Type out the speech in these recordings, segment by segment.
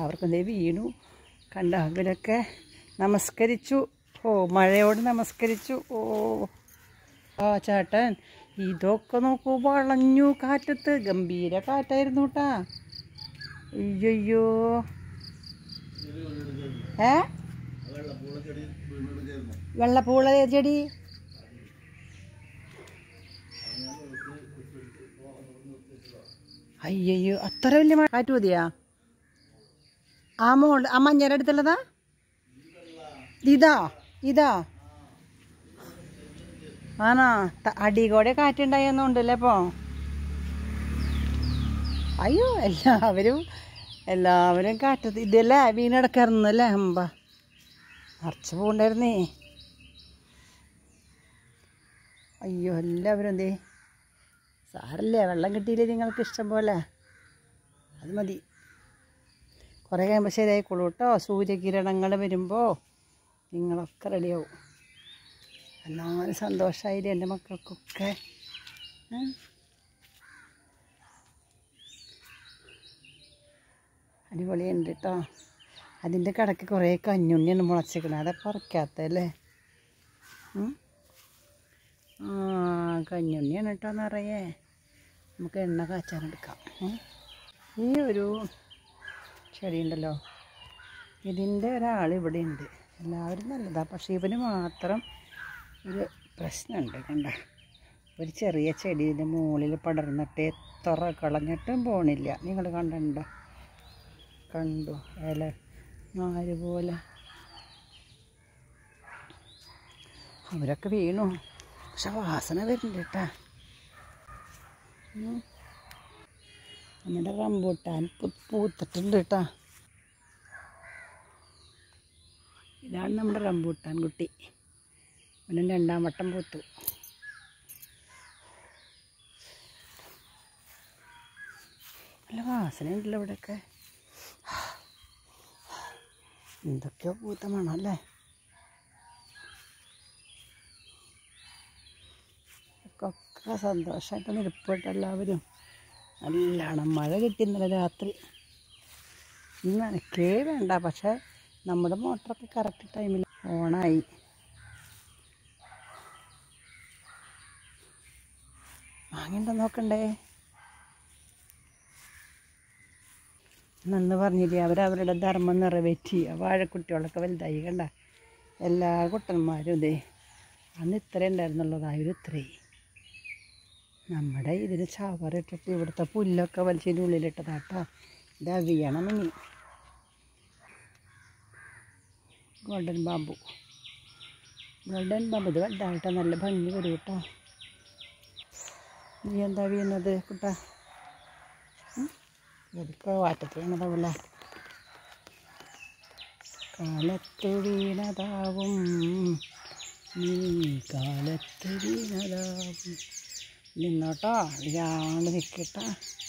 എല്ലാവർക്കും ദേ വീണു കണ്ട അവരൊക്കെ നമസ്കരിച്ചു ഓ മഴയോട് നമസ്കരിച്ചു ഓ ആ ചേട്ടൻ ഇതൊക്കെ നോക്കൂ വളഞ്ഞു കാറ്റത്ത് ഗംഭീര കാറ്റായിരുന്നു കേട്ടാ അയ്യോ ഏ വെള്ളപ്പൂള ചെടി അയ്യോ അത്ര വലിയ മഴ കാറ്റ് മതിയാ ആ മോൾ ആ മഞ്ഞയുടെ അടുത്തുള്ളതാ ഇതാ ഇതാ ആണോ ത- അടി കൂടെ കാറ്റുണ്ടായെന്നുണ്ടല്ലേ അപ്പോ അയ്യോ എല്ലാവരും എല്ലാവരും കാറ്റത്ത് ഇതല്ലേ വീണടക്കാറുന്നല്ലേ അമ്പ നിറച്ച് പോണ്ടായിരുന്നേ അയ്യോ എല്ലാവരും എന്തേ സാരല്ലേ വെള്ളം കിട്ടിയില്ലേ നിങ്ങൾക്ക് ഇഷ്ടം പോലെ അത് മതി കുറേ കഴിയുമ്പോൾ ശരിയായിക്കോളൂ കേട്ടോ സൂര്യകിരണങ്ങൾ വരുമ്പോൾ നിങ്ങളൊക്കെ റെഡിയാവും എല്ലാവരും സന്തോഷമായില്ലേ എൻ്റെ മക്കൾക്കൊക്കെ ഏ? അടിപൊളിയുണ്ട് കേട്ടോ അതിൻ്റെ കടക്ക് കുറേ കഞ്ഞുണ്ണിയാണ് മുളച്ചിക്കണത് അതെ പറിക്കാത്തല്ലേ ഉം? ആ കഞ്ഞുണ്ണിയാണ് കേട്ടോ നിറയെ നമുക്ക് എണ്ണ കാച്ചാനെടുക്കാം ഉം. ഈ ഒരു ചെടി ഉണ്ടല്ലോ ഇതിൻ്റെ ഒരാൾ ഇവിടെ ഉണ്ട് എല്ലാവരും നല്ലതാണ് പക്ഷേ ഇവന് മാത്രം ഒരു പ്രശ്നമുണ്ട് കണ്ട ഒരു ചെറിയ ചെടീൻ്റെ മുകളിൽ പടർന്നിട്ട് എത്ര കളഞ്ഞിട്ടും പോണില്ല നിങ്ങൾ കണ്ടുണ്ടോ കണ്ടു ഇല നാര് പോലെ അവരൊക്കെ വീണു പക്ഷെ വാസന വരുന്നുണ്ട് കേട്ടാ ഉം. നമ്മുടെ റംബൂട്ടാൻ പൂ- പൂത്തിട്ടുണ്ട് കേട്ടാ ഇതാണ് നമ്മുടെ റംബൂട്ടാൻ കുട്ടി പിന്നെ രണ്ടാം വട്ടം പൂത്തു നല്ല വാസനയുണ്ടല്ലോ ഇവിടെയൊക്കെ എന്തൊക്കെയോ പൂത്ത മണമല്ലേ ഒക്കെ സന്തോഷമായിട്ട് നിൽപ്പുണ്ട് എല്ലാവരും നല്ലോണം മഴ കിട്ടി ഇന്നലെ രാത്രി ഇന്ന് നനക്കേ വേണ്ട പക്ഷേ നമ്മുടെ മോട്ടറൊക്കെ കറക്റ്റ് ടൈമിൽ ഓണായി മാങ്ങയുണ്ടോ നോക്കണ്ടേ നന്ന് പറഞ്ഞില്ലേ അവരവരുടെ ധർമ്മം നിറവേറ്റി ആ വാഴക്കുട്ടികളൊക്കെ വലുതായി കണ്ട എല്ലാ കുട്ടന്മാരും ഇതേ അന്ന് ഇത്ര ഉണ്ടായിരുന്നുള്ളത് ആയൊരു ഇത്രയും നമ്മുടെ ഇതിന് ചാവറിട്ടിട്ട് ഇവിടുത്തെ പുല്ലൊക്കെ വലിച്ചതിൻ്റെ ഉള്ളിലിട്ടതാട്ടോ ഇത് അവിയണം ഇനി ഗോൾഡൻ ബാമ്പു ഗോൾഡൻ ബാമ്പു ഇത് വലുതായിട്ട് നല്ല ഭംഗി വരും കേട്ടോ നീ എന്താ വീണത് കുട്ടാ ഇതൊക്കെ വാറ്റത്ത് വീണതാവൂല കാലത്ത് വീണതാവും നീ കാലത്ത് വീണതാവും നിന്നോട്ടോ ഇരാണ്ട് നിൽക്കട്ടോ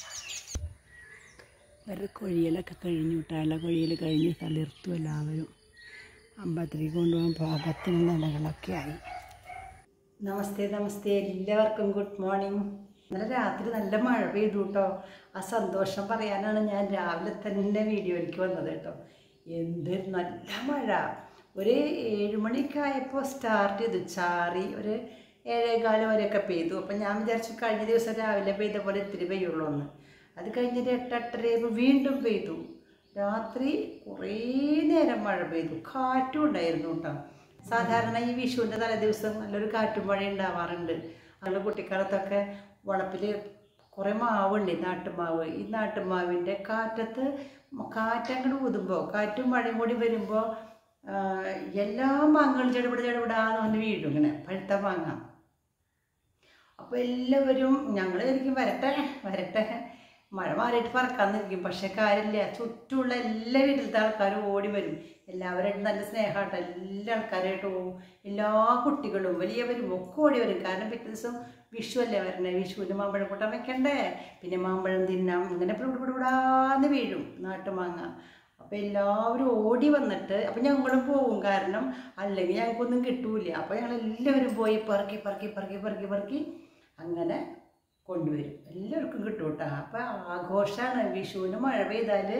ഒരു കൊഴിയലൊക്കെ കഴിഞ്ഞു കേട്ടോ ഇല കൊഴിയൽ കഴിഞ്ഞ് തളിർത്തു എല്ലാവരും അമ്പലത്തിലേക്ക് കൊണ്ടുപോകാൻ പാകത്തിനുള്ള ഇലകളൊക്കെ ആയി നമസ്തേ നമസ്തേ എല്ലാവർക്കും ഗുഡ് മോർണിംഗ് ഇന്നലെ രാത്രി നല്ല മഴ പെയ്തു കേട്ടോ ആ സന്തോഷം പറയാനാണ് ഞാൻ രാവിലെ തന്നെ വീഡിയോയിലേക്ക് വന്നത് കേട്ടോ എന്ത് നല്ല മഴ ഒരു ഏഴുമണിയൊക്കെ ആയപ്പോൾ സ്റ്റാർട്ട് ചെയ്തു ചാറി ഒരു ഏഴേകാലം വരെയൊക്കെ പെയ്തു അപ്പം ഞാൻ വിചാരിച്ചു കഴിഞ്ഞ ദിവസം രാവിലെ പെയ്ത പോലെ ഇത്തിരി പെയ്യുള്ളൂ എന്ന് അത് കഴിഞ്ഞിട്ട് എട്ട് എട്ടരയായപ്പോൾ വീണ്ടും പെയ്തു രാത്രി കുറേ നേരം മഴ പെയ്തു കാറ്റും ഉണ്ടായിരുന്നു കേട്ടോ സാധാരണ ഈ വിഷുവിൻ്റെ തലേദിവസം നല്ലൊരു കാറ്റും മഴ ഉണ്ടാവാറുണ്ട് ഞങ്ങൾ കുട്ടിക്കാലത്തൊക്കെ വളപ്പിൽ കുറേ മാവുണ്ട് ഈ നാട്ടുമാവ് ഈ നാട്ടുമാവിൻ്റെ കാറ്റത്ത് കാറ്റങ്ങോട്ട് ഊതുമ്പോൾ കാറ്റും മഴയും കൂടി വരുമ്പോൾ എല്ലാ മാങ്ങകളും ചെടുപിട ചെടുപിടാന്ന് വന്ന് വീഴും ഇങ്ങനെ പഴുത്ത മാങ്ങ അപ്പോൾ എല്ലാവരും ഞങ്ങൾ ശരിക്കും വരട്ടെ വരട്ടെ മഴ മാറിയിട്ട് പറക്കാന്നിരിക്കും പക്ഷെ കാര്യമില്ല ചുറ്റുമുള്ള എല്ലാ വീട്ടിലത്തെ ആൾക്കാരും ഓടി വരും എല്ലാവരായിട്ടും നല്ല സ്നേഹമായിട്ട് എല്ലാ ആൾക്കാരായിട്ട് പോകും എല്ലാ കുട്ടികളും വലിയവരും ഒക്കെ ഓടി വരും കാരണം പിറ്റേ ദിവസം വിഷു അല്ലേ വരണേ വിഷുവിന് മാമ്പഴം കൂട്ടാൻ വെക്കണ്ടേ പിന്നെ മാമ്പഴം തിന്നാം ഇങ്ങനെ പിടിപിടിപിടാന്ന് വീഴും നാട്ടുമാങ്ങ അപ്പോൾ എല്ലാവരും ഓടി വന്നിട്ട് അപ്പം ഞങ്ങളും പോകും കാരണം അല്ലെങ്കിൽ ഞങ്ങൾക്കൊന്നും കിട്ടൂല അപ്പോൾ ഞങ്ങൾ എല്ലാവരും പോയി പെറുക്കി പെറുക്കി പെറുക്കി പെറുക്കി പെറുക്കി അങ്ങനെ കൊണ്ടുവരും എല്ലാവർക്കും കിട്ടും കേട്ടോ അപ്പം ആഘോഷമാണ് വിഷുവിന് മഴ പെയ്താൽ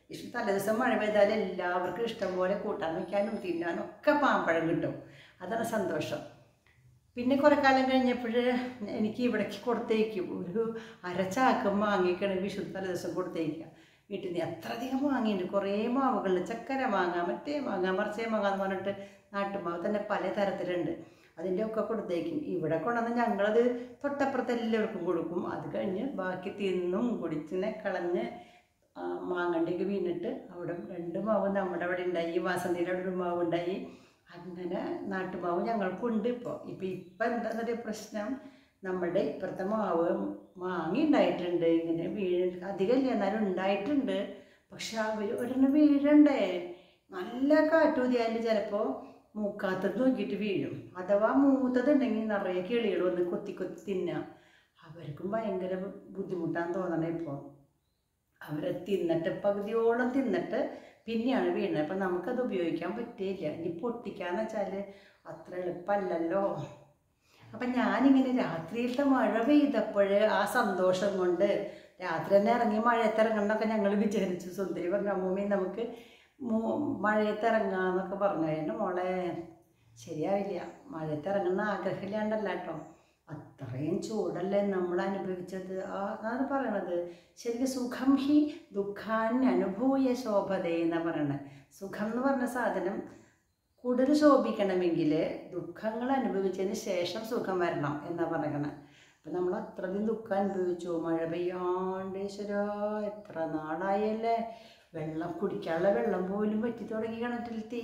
വിഷു തലേദിവസം മഴ പെയ്താൽ എല്ലാവർക്കും ഇഷ്ടംപോലെ കൂട്ടാൻ വയ്ക്കാനും തിന്നാനും ഒക്കെ മാമ്പഴം കിട്ടും അതാണ് സന്തോഷം പിന്നെ കുറേ കാലം കഴിഞ്ഞപ്പോൾ എനിക്ക് ഇവിടേക്ക് കൊടുത്തേക്കും ഒരു അരച്ചാക്കം മാങ്ങിക്കാണ് വിഷു തലേദിവസം കൊടുത്തേക്കുക വീട്ടിൽ നിന്ന് എത്ര അധികം വാങ്ങിയിട്ടുണ്ട് കുറേ മാവുകളിൽ ചക്കര മാങ്ങ മറ്റേ മാങ്ങ മറിച്ചേ മാങ്ങ എന്ന് പറഞ്ഞിട്ട് നാട്ടുമാവ് തന്നെ പല തരത്തിലുണ്ട് അതിൻ്റെ ഒക്കെ കൊടുത്തേക്കും ഇവിടെ കൊണ്ടുവന്ന് ഞങ്ങളത് തൊട്ടപ്പുറത്ത് എല്ലാവർക്കും കൊടുക്കും അത് കഴിഞ്ഞ് ബാക്കി തിന്നും കുടിച്ചിനെ കളഞ്ഞ് ആ, മാങ്ങണ്ടിക്ക് വീണിട്ട് അവിടെ രണ്ട് മാവ് നമ്മുടെ അവിടെ ഉണ്ടായി ഈ വാസന്തിയുടെ അവിടെ ഒരു മാവ് ഉണ്ടായി അങ്ങനെ നാട്ടുമാവ് ഞങ്ങൾക്കുണ്ട് ഇപ്പോൾ ഇപ്പം ഇപ്പം എന്താണെന്നൊരു പ്രശ്നം നമ്മുടെ ഇപ്പുറത്തെ മാവ് മാങ്ങി ഉണ്ടായിട്ടുണ്ട് ഇങ്ങനെ വീഴ അധികമില്ല എന്നാലും ഉണ്ടായിട്ടുണ്ട് പക്ഷെ അവർ ഒരെണ്ണം വീഴണ്ടേ നല്ല കാറ്റൂതിയാൽ ചിലപ്പോൾ മൂക്കാത്തത് നോക്കിയിട്ട് വീഴും അഥവാ മൂത്തതുണ്ടെങ്കിൽ നിറയെ കിളികൾ വന്ന് കൊത്തി കൊത്തി തിന്നാം അവർക്കും ഭയങ്കര ബുദ്ധിമുട്ടാന്ന് തോന്നണേ ഇപ്പോൾ അവരെ തിന്നിട്ട് പകുതിയോളം തിന്നിട്ട് പിന്നെയാണ് വീണത് അപ്പം നമുക്കത് ഉപയോഗിക്കാൻ പറ്റിയില്ല ഇനി പൊട്ടിക്കാന്ന് വെച്ചാൽ അത്ര എളുപ്പമല്ലല്ലോ അപ്പം ഞാനിങ്ങനെ രാത്രിയിലത്തെ മഴ പെയ്തപ്പോൾ ആ സന്തോഷം കൊണ്ട് രാത്രി തന്നെ ഇറങ്ങി മഴയത്ത് ഇറങ്ങണമെന്നൊക്കെ ഞങ്ങൾ വിചാരിച്ചു സുന്ദരി പറഞ്ഞു അമ്മൂമ്മി നമുക്ക് മൂ- മഴയത്ത് ഇറങ്ങാന്നൊക്കെ പറഞ്ഞു എൻ്റെ മോളെ ശരിയാവില്ല മഴയത്ത് ഇറങ്ങുന്ന ആഗ്രഹമില്ലാണ്ടല്ല കേട്ടോ അത്രയും ചൂടല്ലേ നമ്മൾ അനുഭവിച്ചത് ആ അതാണ് പറയണത് ശരിക്കും സുഖം ഹി ദുഃഖാൻ അനുഭൂയ ശോഭതേ എന്നാണ് പറയണത് സുഖം എന്ന് പറഞ്ഞ സാധനം കൂടുതൽ ശോഭിക്കണമെങ്കിൽ ദുഃഖങ്ങൾ അനുഭവിച്ചതിന് ശേഷം സുഖം വരണം എന്നാ പറയണത് അപ്പം നമ്മൾ അത്രയും ദുഃഖം അനുഭവിച്ചു മഴ പെയ്യാണ്ട് ഈശ്വരാ എത്ര നാളായല്ലേ വെള്ളം കുടിക്കാനുള്ള വെള്ളം പോലും പറ്റി തുടങ്ങി കിണറ്റിലെത്തി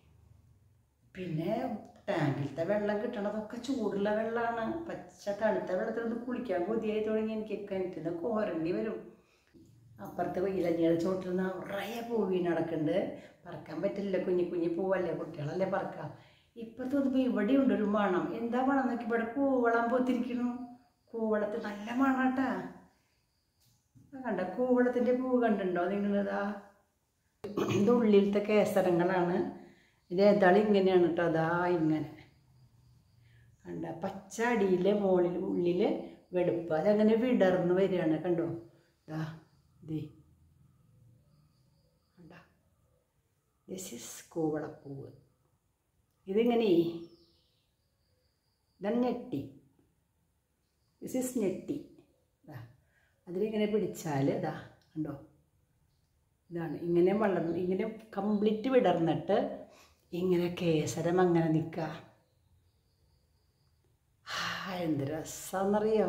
പിന്നെ ടാങ്കിലത്തെ വെള്ളം കിട്ടണതൊക്കെ ചൂടുള്ള വെള്ളമാണ് പച്ച തണുത്ത വെള്ളത്തിൽ നിന്ന് കുളിക്കാൻ കൊതിയായി തുടങ്ങി എനിക്ക് കിണറ്റിൽ നിന്ന് കോരണ്ടി വരും അപ്പുറത്ത് ഇലഞ്ഞിയുടെ ചോട്ടിൽ നിന്ന് നിറയെ പൂവീണ് നടക്കുന്നുണ്ട് പറക്കാൻ പറ്റില്ല കുഞ്ഞി കുഞ്ഞി പൂവല്ലേ കുട്ടികളല്ലേ പറക്കാം ഇപ്പുറത്ത് വന്നപ്പോൾ ഇവിടെ ഉണ്ട് ഒരു മണം എന്താ മണം നോക്കി ഇവിടെ കൂവളം പോത്തിരിക്കണു കൂവളത്ത് നല്ല മണാട്ടാ കണ്ട കൂവളത്തിൻ്റെ പൂവ് കണ്ടുണ്ടോ നിങ്ങളിതാ ഇത് ഉള്ളിലത്തെ കേസരങ്ങളാണ് ഇത് ഏതാളും ഇങ്ങനെയാണ് കേട്ടോ അതാ ഇങ്ങനെ കണ്ട പച്ച അടിയിലെ മുകളിൽ ഉള്ളിൽ വെളുപ്പ് അതങ്ങനെ വിടർന്ന് വരികയാണ് കണ്ടോ ദാ ദേ കണ്ട ദിസ് ഇസ് കൂവളപ്പൂവ് ഇതിങ്ങനെ ഇതാണ് ഞെട്ടി ദിസ് ഇസ് ഞെട്ടി ദാ അതിലിങ്ങനെ പിടിച്ചാൽ ഇതാ കണ്ടോ ഇതാണ് ഇങ്ങനെ വളർന്ന് ഇങ്ങനെ കംപ്ലീറ്റ് വിടർന്നിട്ട് ഇങ്ങനെ കേസരം അങ്ങനെ നിൽക്കുക എന്ത് രസമെന്നറിയോ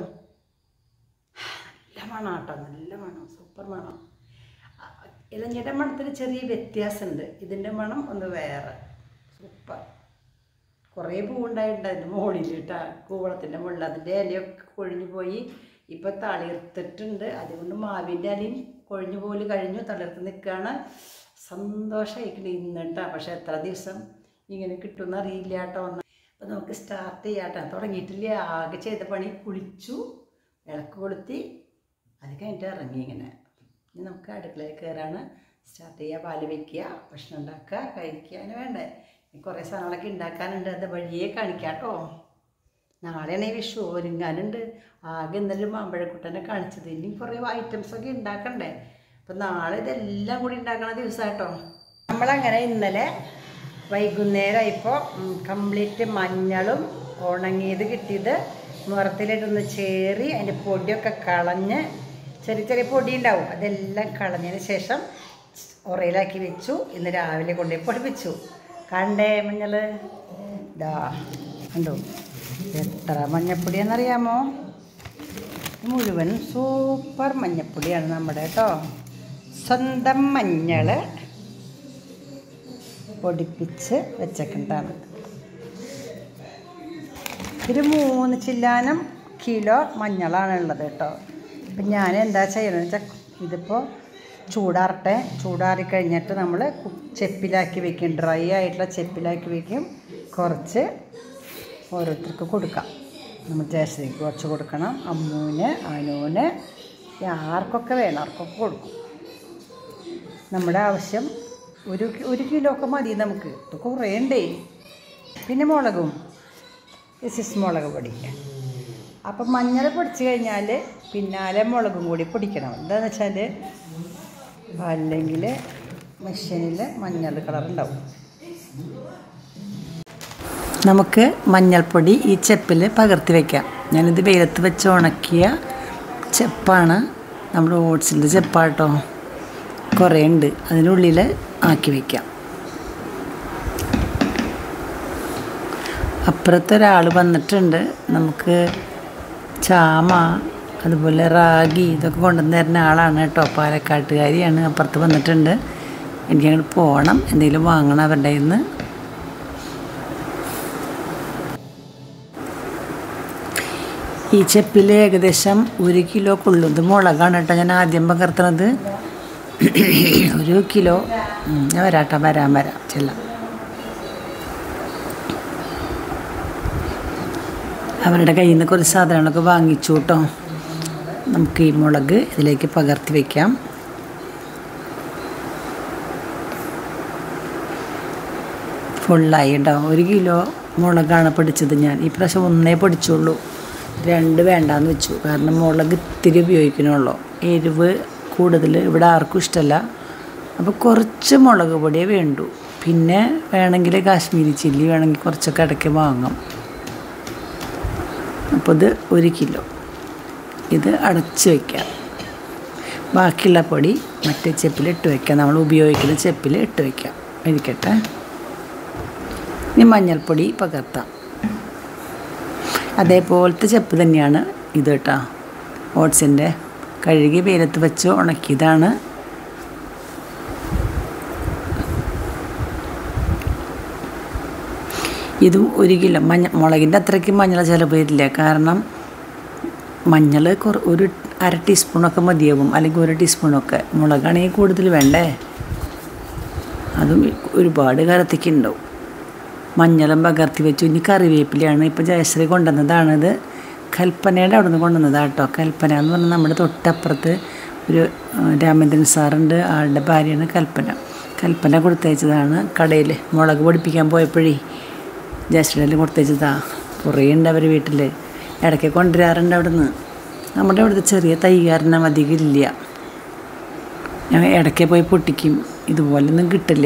നല്ല മണം കേട്ടോ നല്ല മണം സൂപ്പർ മണം ആ, ഇലഞ്ഞിയുടെ മണത്തിന് ചെറിയ വ്യത്യാസമുണ്ട് ഇതിൻ്റെ മണം ഒന്ന് വേറെ സൂപ്പർ കുറേ പൂവുണ്ടായിട്ടുണ്ടായിരുന്നു മുകളിൽ കേട്ടാ കൂവളത്തിൻ്റെ മുകളിൽ അതിൻ്റെ ഇലയൊക്കെ കൊഴിഞ്ഞു പോയി ഇപ്പോൾ തളിർത്തിട്ടുണ്ട് അതുകൊണ്ട് മാവിൻ്റെ ഇലയും കൊഴിഞ്ഞു പോലും കഴിഞ്ഞു തളിർത്ത് നിൽക്കുകയാണ് സന്തോഷമായിക്കണ ഇന്നിട്ടാ പക്ഷെ എത്ര ദിവസം ഇങ്ങനെ കിട്ടുമെന്ന് അറിയില്ല കേട്ടോ ഒന്ന് അപ്പം നമുക്ക് സ്റ്റാർട്ട് ചെയ്യാട്ടോ തുടങ്ങിയിട്ടില്ല ആകെ ചെയ്ത പണി കുളിച്ചു വിളക്ക് കൊളുത്തി അത് കഴിഞ്ഞിട്ട് ഇറങ്ങി ഇങ്ങനെ ഇനി നമുക്ക് അടുക്കളയിൽ കയറാണ് സ്റ്റാർട്ട് ചെയ്യുക പാല് വയ്ക്കുക ഭക്ഷണം ഉണ്ടാക്കുക കഴിക്കാൻ വേണ്ടേ ഇനി കുറേ സാധനങ്ങളൊക്കെ ഉണ്ടാക്കാനുണ്ട് അത് വഴിയെ കാണിക്കാം കേട്ടോ നാളെയാണ് ഈ വിഷു ഒരുങ്ങാനുണ്ട് ആകെ ഇന്നലെ മാമ്പഴക്കുട്ടനെ കാണിച്ചത് ഇനി കുറേ ഐറ്റംസൊക്കെ ഉണ്ടാക്കണ്ടേ അപ്പം നാളെ ഇതെല്ലാം കൂടി ഉണ്ടാക്കണ ദിവസം കേട്ടോ നമ്മളങ്ങനെ ഇന്നലെ വൈകുന്നേരമായപ്പോൾ കംപ്ലീറ്റ് മഞ്ഞളും ഉണങ്ങിയത് കിട്ടിയത് മുറത്തിലിട്ടൊന്ന് ചേറി അതിൻ്റെ പൊടിയൊക്കെ കളഞ്ഞ് ചെറിയ ചെറിയ പൊടി ഉണ്ടാവും അതെല്ലാം കളഞ്ഞതിന് ശേഷം ഉറയിലാക്കി വെച്ചു ഇന്ന് രാവിലെ കൊണ്ടുപോയി പൊടിപ്പിച്ചു കണ്ടേ മഞ്ഞൾ ഇതാ കണ്ടോ എത്ര മഞ്ഞപ്പൊടിയാണെന്നറിയാമോ ഇത് മുഴുവൻ സൂപ്പർ മഞ്ഞപ്പൊടിയാണ് നമ്മുടെ കേട്ടോ സ്വന്തം മഞ്ഞൾ പൊടിപ്പിച്ച് വെച്ചേക്കുന്നതാണ് ഒരു മൂന്ന് ചില്ലാനം കിലോ മഞ്ഞളാണ് ഉള്ളത് കേട്ടോ അപ്പം ഞാൻ എന്താ ചെയ്യണമെന്ന് വെച്ചാൽ ഇതിപ്പോൾ ചൂടാറട്ടെ ചൂടാറി കഴിഞ്ഞിട്ട് നമ്മൾ ചെപ്പിലാക്കി വെക്കും ഡ്രൈ ആയിട്ടുള്ള ചെപ്പിലാക്കി വെക്കും കുറച്ച് ഓരോരുത്തർക്ക് കൊടുക്കാം നമ്മൾ ജേഷ്ഠയ്ക്ക് കുറച്ച് കൊടുക്കണം അമ്മൂന് അനുവിന് ആർക്കൊക്കെ വേണം ആർക്കൊക്കെ കൊടുക്കും നമ്മുടെ ആവശ്യം ഒരു കി- ഒരു കിലോ ഒക്കെ മതി നമുക്ക് ഇത് കുറേ ഉണ്ടേ പിന്നെ മുളകും ഇസിസ് മുളക് പൊടി അപ്പം മഞ്ഞൾ പൊടിച്ച് കഴിഞ്ഞാൽ പിന്നാലെ മുളകും കൂടി പൊടിക്കണം എന്താണെന്ന് വെച്ചാൽ അല്ലെങ്കിൽ മെഷീനിൽ മഞ്ഞൾ കളർ ഉണ്ടാവും നമുക്ക് മഞ്ഞൾപ്പൊടി ഈ ചെപ്പിൽ പകർത്തി വയ്ക്കാം ഞാനിത് വെയിലത്ത് വെച്ച് ഉണക്കിയ ചെപ്പാണ് നമ്മുടെ ഓട്സിൻ്റെ ചെപ്പാട്ടോ കുറേ ഉണ്ട് അതിനുള്ളിൽ ആക്കി വയ്ക്കാം അപ്പുറത്ത് ഒരാൾ വന്നിട്ടുണ്ട് നമുക്ക് ചാമ അതുപോലെ റാഗി ഇതൊക്കെ കൊണ്ടുവന്ന് തരുന്ന ആളാണ് കേട്ടോ പാലക്കാട്ടുകാരിയാണ് അപ്പുറത്ത് വന്നിട്ടുണ്ട് എനിക്കങ്ങോട്ട് പോകണം എന്തെങ്കിലും വാങ്ങണം അവരുടെ കയ്യിൽ നിന്ന് ഈ ചെപ്പിൽ ഏകദേശം ഒരു കിലോ കൊള്ളും ഇത് മുളകാണ് കേട്ടോ ഞാൻ ആദ്യം പകർത്തുന്നത് ഒരു കിലോ ഉം, ഞാൻ വരാട്ടോ വരാൻ വരാം ചെല്ലാം അവരുടെ കയ്യിൽ നിന്ന് കുറച്ച് സാധനങ്ങളൊക്കെ വാങ്ങിച്ചു കേട്ടോ നമുക്ക് ഈ മുളക് ഇതിലേക്ക് പകർത്തി വയ്ക്കാം ഫുള്ളായി കേട്ടോ ഒരു കിലോ മുളകാണ് പിടിച്ചത് ഞാൻ ഈ പ്രാവശ്യം ഒന്നേ പിടിച്ചുള്ളൂ രണ്ട് വേണ്ടാന്ന് വെച്ചു കാരണം മുളക് ഇത്തിരി ഉപയോഗിക്കണുള്ളൂ എരിവ് കൂടുതൽ ഇവിടെ ആർക്കും ഇഷ്ടമല്ല അപ്പോൾ കുറച്ച് മുളക് പൊടിയേ വേണ്ടൂ പിന്നെ വേണമെങ്കിൽ കാശ്മീരി ചില്ലി വേണമെങ്കിൽ കുറച്ചൊക്കെ ഇടയ്ക്ക് വാങ്ങാം അപ്പോൾ ഇത് ഒരു കിലോ ഇത് അടച്ച് വയ്ക്കാം ബാക്കിയുള്ള പൊടി മറ്റേ ചെപ്പിൽ ഇട്ട് വയ്ക്കാം നമ്മൾ ഉപയോഗിക്കുന്ന ചെപ്പിൽ ഇട്ട് വയ്ക്കാം ഇരിക്കട്ടെ ഇനി മഞ്ഞൾപ്പൊടി പകർത്താം അതേപോലത്തെ ചെപ്പ് തന്നെയാണ് ഇത് കേട്ടോ ഓട്സിൻ്റെ കഴുകി വെയിലത്ത് വെച്ച് ഉണക്കിയതാണ് ഇതും ഒരു കിലോ മഞ്ഞ മുളകിൻ്റെ അത്രയ്ക്ക് മഞ്ഞൾ ചിലവ് വരില്ല കാരണം മഞ്ഞൾ കുറ ഒരു അര ടീസ്പൂണൊക്കെ മതിയാകും അല്ലെങ്കിൽ ഒരു ടീസ്പൂണൊക്കെ മുളകാണെങ്കിൽ കൂടുതൽ വേണ്ടേ അതും ഒരുപാട് കാലത്തേക്ക് ഉണ്ടാവും മഞ്ഞളും പകർത്തി വെച്ചു ഇനി കറിവേപ്പിലയാണ് ഇപ്പോൾ ജയശ്രീ കൊണ്ടുവന്നതാണിത് കൽപ്പനയുടെ അവിടെ നിന്ന് കൊണ്ടുവന്നതാണ് കേട്ടോ കൽപ്പന എന്ന് പറഞ്ഞാൽ നമ്മുടെ തൊട്ടപ്പുറത്ത് ഒരു ആ, രാമേന്ദ്രൻ സാറുണ്ട് ആളുടെ ഭാര്യയാണ് കൽപ്പന കൽപ്പന കൊടുത്തയച്ചതാണ് കടയിൽ മുളക് പൊടിപ്പിക്കാൻ പോയപ്പോഴേ ജയശ്രീയിൽ കൊടുത്തയച്ചതാ കുറേ ഉണ്ട് അവർ വീട്ടിൽ ഇടയ്ക്ക് കൊണ്ടുവരാറുണ്ട് അവിടുന്ന് നമ്മുടെ ഇവിടുത്തെ ചെറിയ തൈ കാരണം അധികം ഇല്ല ഞാൻ ഇടയ്ക്ക് പോയി പൊട്ടിക്കും ഇതുപോലൊന്നും കിട്ടില്ല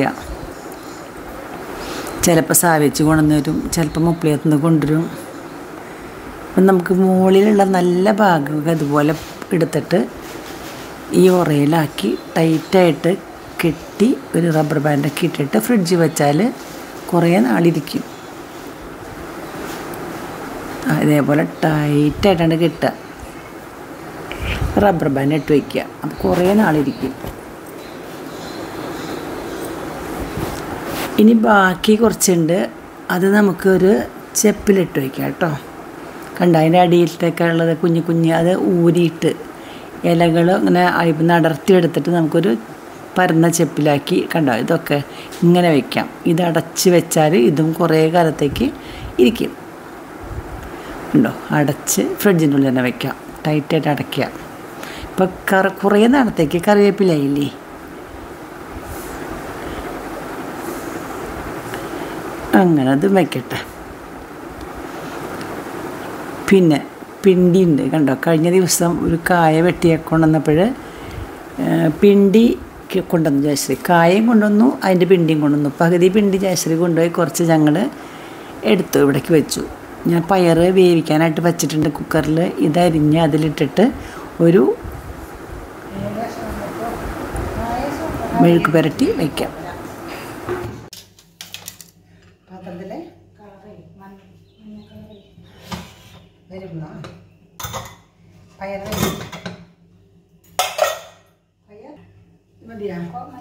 ചിലപ്പോൾ സാവിച്ച് കൊണ്ടുവന്ന് വരും ചിലപ്പോൾ മുപ്പിളിയത്തുനിന്ന് കൊണ്ടുവരും അപ്പം നമുക്ക് മുകളിലുള്ള നല്ല ഭാഗമൊക്കെ ഇതുപോലെ എടുത്തിട്ട് ഈ ഉറയിലാക്കി ടൈറ്റായിട്ട് കെട്ടി ഒരു റബ്ബർ ബാൻഡൊക്കെ ഇട്ടിട്ട് ഫ്രിഡ്ജിൽ വെച്ചാൽ കുറേ നാളിരിക്കും ആ, ഇതേപോലെ ടൈറ്റായിട്ടാണ് കെട്ടുക റബ്ബർ ബാൻഡ് ഇട്ട് വയ്ക്കുക അപ്പോൾ കുറേ നാളിരിക്കും ഇനി ബാക്കി കുറച്ചുണ്ട് അത് നമുക്കൊരു ചെപ്പിലിട്ട് വയ്ക്കാം കേട്ടോ കണ്ട അതിൻ്റെ അടിയിലത്തേക്ക് ഉള്ളത് കുഞ്ഞു കുഞ്ഞ് അത് ഊരിയിട്ട് ഇലകൾ ഇങ്ങനെ അഴിപ്പ് നടർത്തി എടുത്തിട്ട് നമുക്കൊരു പരന്ന ചെപ്പിലാക്കി കണ്ടോ ഇതൊക്കെ ഇങ്ങനെ വയ്ക്കാം ഇത് അടച്ച് വെച്ചാൽ ഇതും കുറേ കാലത്തേക്ക് ഇരിക്കും ഉണ്ടോ അടച്ച് ഫ്രിഡ്ജിൻ്റെ ഉള്ളിൽ തന്നെ വയ്ക്കാം ടൈറ്റായിട്ട് അടയ്ക്കുക ഇപ്പം കറ കുറേ നാളത്തേക്ക് കറിവേപ്പിലായില്ലേ അങ്ങനെ അത് വയ്ക്കട്ടെ പിന്നെ പിണ്ടി ഉണ്ട് കണ്ടോ കഴിഞ്ഞ ദിവസം ഒരു കായ വെട്ടിയൊക്കെ കൊണ്ടുവന്നപ്പോൾ പിണ്ടി ക്ക് കൊണ്ടുവന്നു ജയശ്രീ കായയും കൊണ്ടുവന്നു അതിൻ്റെ പിണ്ടിയും കൊണ്ടുവന്നു പകുതി പിണ്ടി ജയശ്രീ കൊണ്ടുപോയി കുറച്ച് ഞങ്ങൾ എടുത്തു ഇവിടേക്ക് വെച്ചു ഞാൻ പയറ് വേവിക്കാനായിട്ട് വെച്ചിട്ടുണ്ട് കുക്കറിൽ ഇതരിഞ്ഞ് അതിലിട്ടിട്ട് ഒരു മെഴുക്ക് പുരട്ടി വയ്ക്കാം പാത്രത്തിലെ വരുന്നോ പയർ പയർ മതിയാ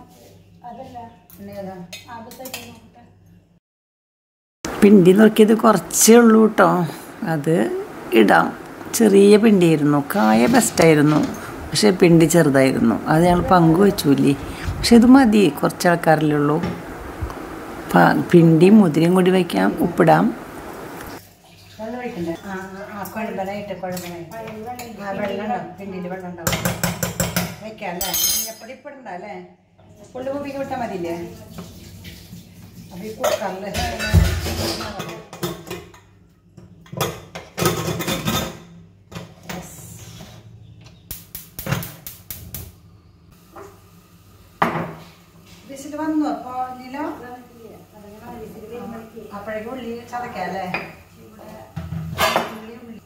പിണ്ടി നോക്കിയത് കുറച്ചേ ഉള്ളൂ കേട്ടോ അത് ഇടാം ചെറിയ പിണ്ടിയായിരുന്നു കായ ബെസ്റ്റായിരുന്നു പക്ഷേ പിണ്ടി ചെറുതായിരുന്നു അത് ഞങ്ങൾ പങ്കുവെച്ചില്ലേ പക്ഷെ ഇത് മതി കുറച്ച് ആൾക്കാരല്ലേ ഉള്ളൂ പ- പിണ്ടിയും മുതിരയും കൂടി വയ്ക്കാം ഉപ്പിടാം വെള്ളം ഒഴിക്കണ്ടേ ആ ആ കുഴമ്പനായിട്ട് കുഴമ്പനായിട്ട് ആ വെള്ളം ഉണ്ടാവും പിണ്ടിയിൽ വെള്ളം ഉണ്ടാവും വെക്കാം അല്ലേ മഞ്ഞപ്പൊടി ഇപ്പിടണ്ട അല്ലേ പുള്ളി കൂപ്പിക്ക് വിട്ടാൽ മതിയില്ലേ അപ്പോൾ ഈ കുക്കറിൽ വിസിൽ വന്നു അപ്പൊ ഇല്ലല്ലോ അപ്പോഴേക്കും ഉള്ളി ചതക്കാം അല്ലേ ഉള്ളി ഉള്ളി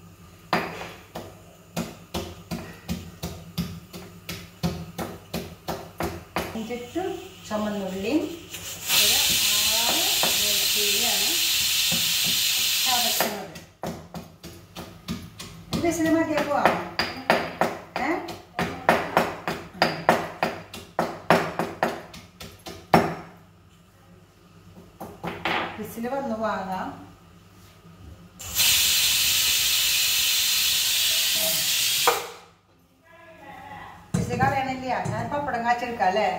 എന്നിട്ട് ചുമന്നുള്ളിയും ഒരു ആറ് വെളുത്തുള്ളിയാണ് ചതക്കുന്നത് വിസിൽ മതിയാക്കുവാ ഏ വിസിൽ വന്ന് വാങ്ങാം വിസിൽ കളയണില്ല ഞാൻ പപ്പടം കാച്ചെടുക്കാം അല്ലേ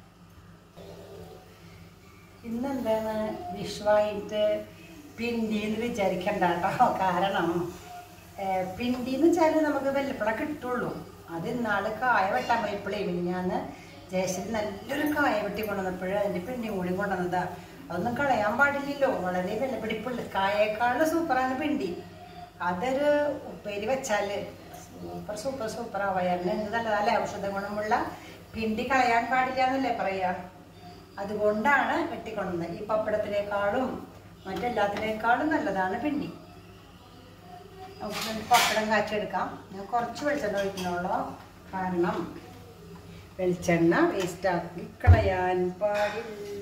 ഇന്നെന്താണ് വിഷുവായിട്ട് പിണ്ടി എന്ന് വിചാരിക്കണ്ട കേട്ടോ കാരണം ഏർ, പിണ്ടി എന്ന് വെച്ചാൽ നമുക്ക് വെല്ലപ്പഴ കിട്ടുള്ളൂ അത് ഇന്നാള് കായ വെട്ടാൻ പോയപ്പോഴേ പിന്നെ ഞാൻ ജയശ്രീ നല്ലൊരു കായ വെട്ടി കൊണ്ടുവന്നപ്പോഴും അതിൻ്റെ പിണ്ടിയും കൂടി കൊണ്ടുവന്നതാ അതൊന്നും കളയാൻ പാടില്ലല്ലോ വളരെ വിലപിടിപ്പുള്ള കായേക്കാളും സൂപ്പറാണ് പിണ്ടി അതൊരു ഉപ്പേരി വെച്ചാൽ സൂപ്പർ സൂപ്പർ സൂപ്പർ വയറിന് എന്ത് നല്ലതല്ലേ ഔഷധ ഗുണമുള്ള പിണ്ടി കളയാൻ പാടില്ല എന്നല്ലേ പറയാ അതുകൊണ്ടാണ് വെട്ടിക്കൊണ്ടുവന്നത് ഈ പപ്പടത്തിനേക്കാളും മറ്റെല്ലാത്തിനേക്കാളും നല്ലതാണ് പിണ്ടി നമുക്ക് പിന്നെ പപ്പടം കാച്ചെടുക്കാം ഞാൻ കുറച്ച് വെളിച്ചെണ്ണ ഒഴിക്കണുള്ളൂ കാരണം വെളിച്ചെണ്ണ വേസ്റ്റാക്കി കളയാൻ പാടില്ല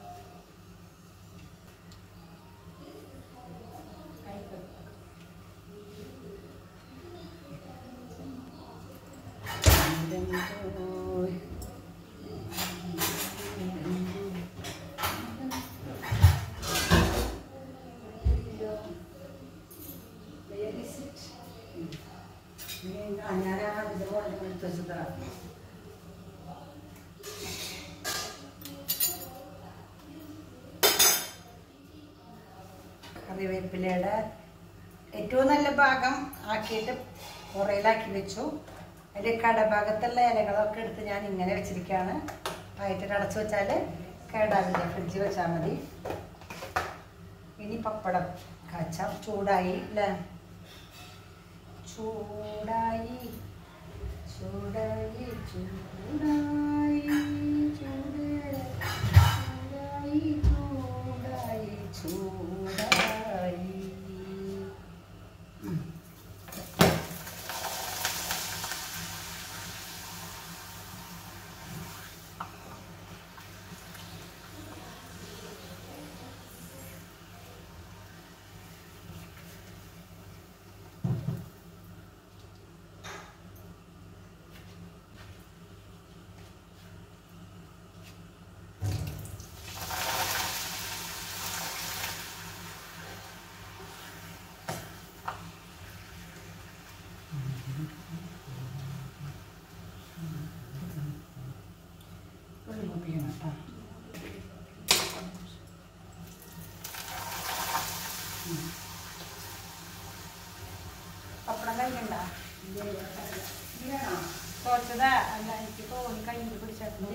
ഞാൻ ആ ഇത് കൊണ്ട് എടുത്ത് വെച്ചതാണ് കറിവേപ്പിലയുടെ ഏറ്റവും നല്ല ഭാഗം ആക്കിയിട്ട് പുറയിലാക്കി വെച്ചു അതിൻ്റെ കടഭാഗത്തുള്ള ഇലകളൊക്കെ എടുത്ത് ഞാൻ ഇങ്ങനെ വെച്ചിരിക്കുകയാണ് ആയിട്ട് അടച്ചു വെച്ചാൽ കേടാവില്ല ഫ്രിഡ്ജിൽ വെച്ചാൽ മതി ഇനി പപ്പടം കാച്ചാം ചൂടായി അല്ലേ ചൂടായി ചൂടായി ചൂടായി ചൂടായി ചൂടായി ചൂടായി ഉം. ഒരു കുപ്പിയാണ് കേട്ടോ പപ്പടം കഴിക്കണ്ട കുറച്ചതാ അല്ല എനിക്ക് തോന്നി കയ്യിൽ പിടിച്ചു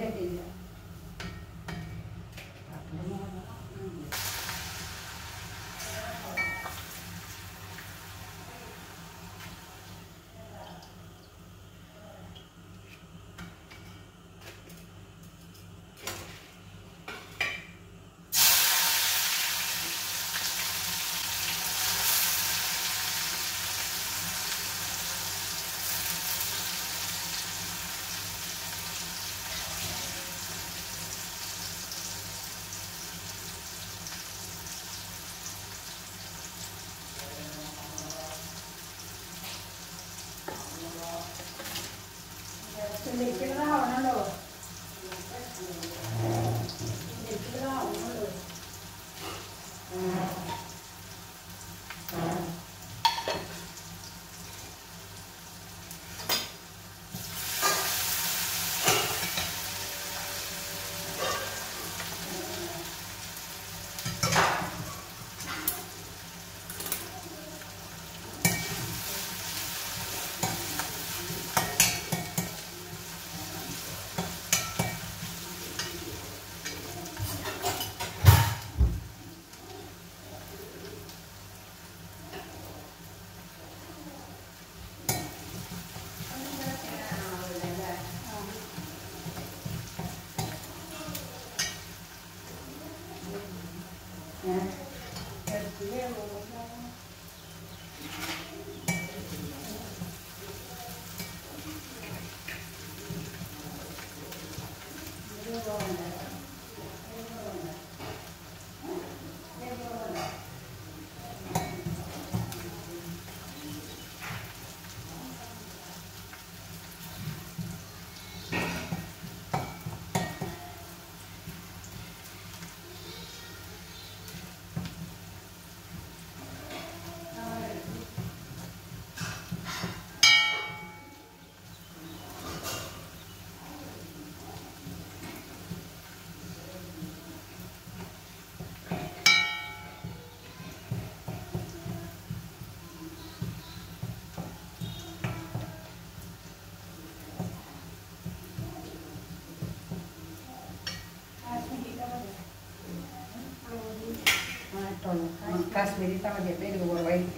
കാശ്മീരി മതി പേര് കുറവായിരിക്കും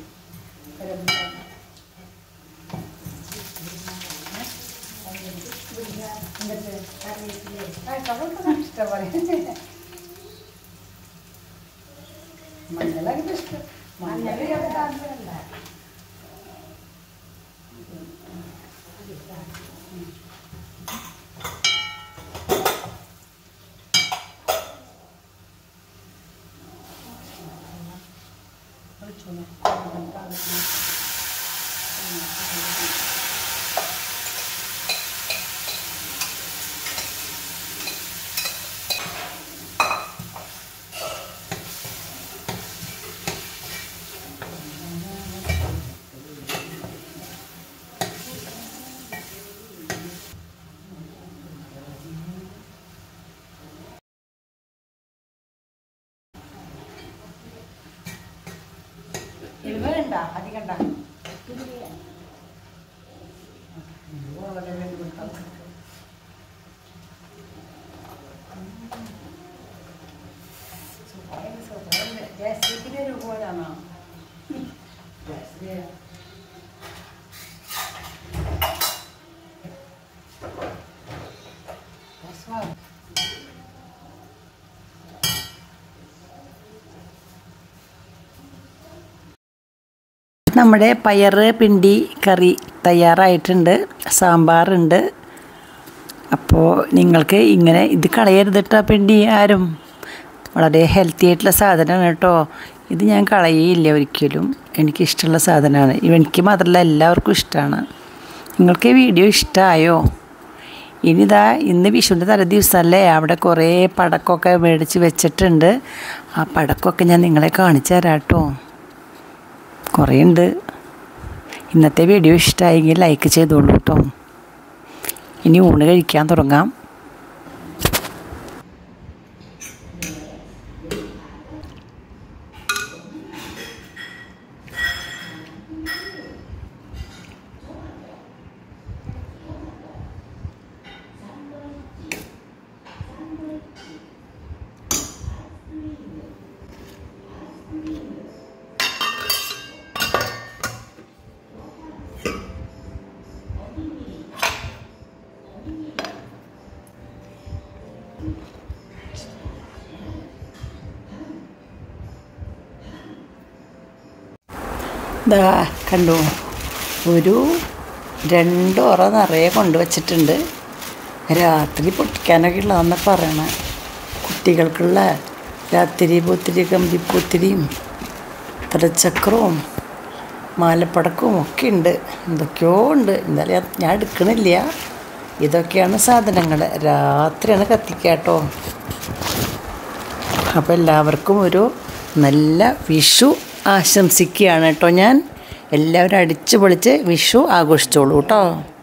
ഇഷ്ടപോലെ മഞ്ഞളൊക്കെ ഇഷ്ടം മഞ്ഞൾ ഇത് വേണ്ട അധികം ഉണ്ടാ ജയശ്രീക്കിന് ഒരു പോലാണോ ജയശ്രീ രസമാണ് നമ്മുടെ പയർ പിണ്ടി കറി തയ്യാറായിട്ടുണ്ട് സാമ്പാറുണ്ട് അപ്പോൾ നിങ്ങൾക്ക് ഇങ്ങനെ ഇത് കളയരുത് കേട്ടോ പിണ്ടി ആരും വളരെ ഹെൽത്തി ആയിട്ടുള്ള സാധനമാണ് കേട്ടോ ഇത് ഞാൻ കളയില്ല ഒരിക്കലും എനിക്കിഷ്ടമുള്ള സാധനമാണ് എനിക്ക് മാത്രമല്ല എല്ലാവർക്കും ഇഷ്ടമാണ് നിങ്ങൾക്ക് ഈ വീഡിയോ ഇഷ്ടമായോ ഇനിതാ ഇന്ന് വിഷുവിൻ്റെ തലേ ദിവസമല്ലേ അവിടെ കുറേ പടക്കമൊക്കെ മേടിച്ച് വെച്ചിട്ടുണ്ട് ആ പടക്കമൊക്കെ ഞാൻ നിങ്ങളെ കാണിച്ചു തരാം കേട്ടോ കുറേ ഉണ്ട് ഇന്നത്തെ വീഡിയോ ഇഷ്ടമായെങ്കിൽ ലൈക്ക് ചെയ്തോളൂ കേട്ടോ ഇനി ഊണ് കഴിക്കാൻ തുടങ്ങാം ദാ കണ്ടു ഒരു രണ്ട് ഉറ നിറയെ കൊണ്ടുവച്ചിട്ടുണ്ട് രാത്രി പൊട്ടിക്കാനൊക്കെ ഉള്ളതെന്ന് പറയണേ കുട്ടികൾക്കുള്ള രാത്രി പൂത്തിരി കമ്പിപ്പൂത്തിരിയും തലച്ചക്രവും മാലപ്പടക്കവും ഒക്കെ ഉണ്ട് എന്തൊക്കെയോ ഉണ്ട് എന്തായാലും ഞാൻ- ഞാൻ എടുക്കണില്ല ഇതൊക്കെയാണ് സാധനങ്ങൾ രാത്രിയാണ് കത്തിക്കാട്ടോ അപ്പോൾ എല്ലാവർക്കും ഒരു നല്ല വിഷു ആശംസിക്കുകയാണ് കേട്ടോ ഞാൻ എല്ലാവരും അടിച്ചു പൊളിച്ച് വിഷു ആഘോഷിച്ചോളൂ കേട്ടോ